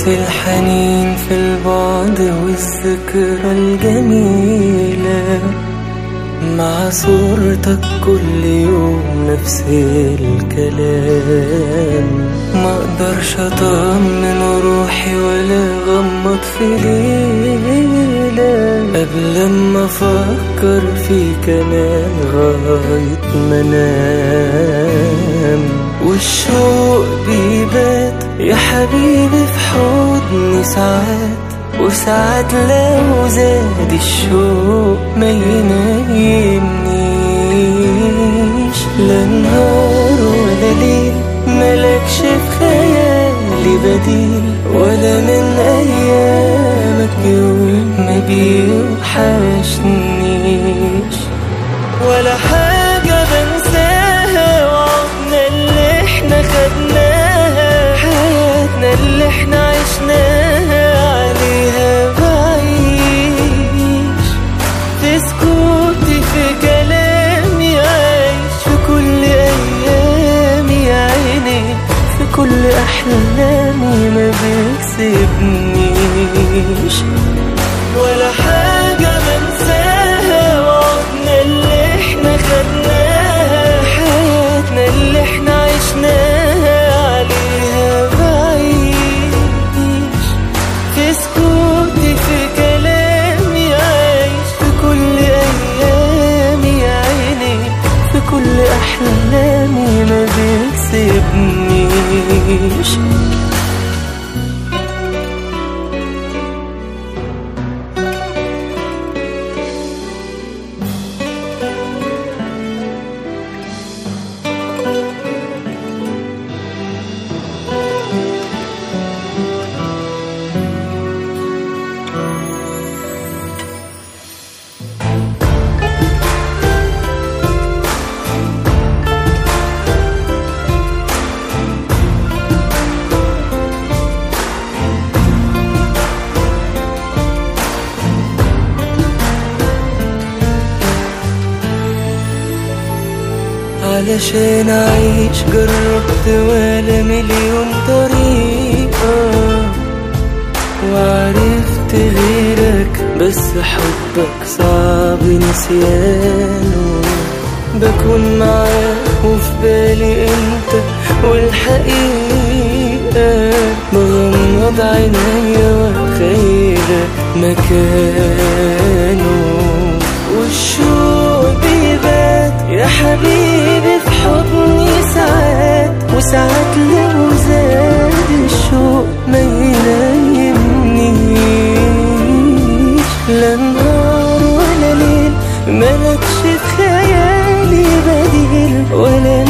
الحنين في البعد والذكرى الجميلة مع صورتك كل يوم نفس الكلام ما اقدرش اطمن روحي ولا غمض في ليلة قبل ما افكر فيك كمان غاية ما انام والشوق بيبات يا حبيبي في حضني ساعات وساعات لو زاد الشوق ما ينيمنيش لا نهار ولا ليل ملكش في خيالي بديل ولا من ايامك يوم ما بيوحشنيش ولا حاجة بنساها وعدنا اللي احنا خدناها حياتنا اللي احنا عشناها عليها بعيش في سكوتي في كلامي عايش في كل ايامي يا عيني في كل احلامي ما بيسيبنيش ولا حاجة بنساها وعدنا اللي احنا خدناها حياتنا اللي احنا عشناها عليها بعيش في سكوتي في كلامي عايش في كل ايامي يا عيني في كل احلامي ما بيسيبنيش علشان أعيش جربت ولا مليون طريقة وعرفت غيرك بس حبك صعب نسيانه بكون معاك وفي بالي انت والحقيقة بغمض عينيا واتخيلك مكانه والشوق بيبات يا حبيبي في حضني ساعات وساعات لو زاد الشوق ما ينيمنيش لا نهار ولا ليل ملكش في خيالي بديل ولا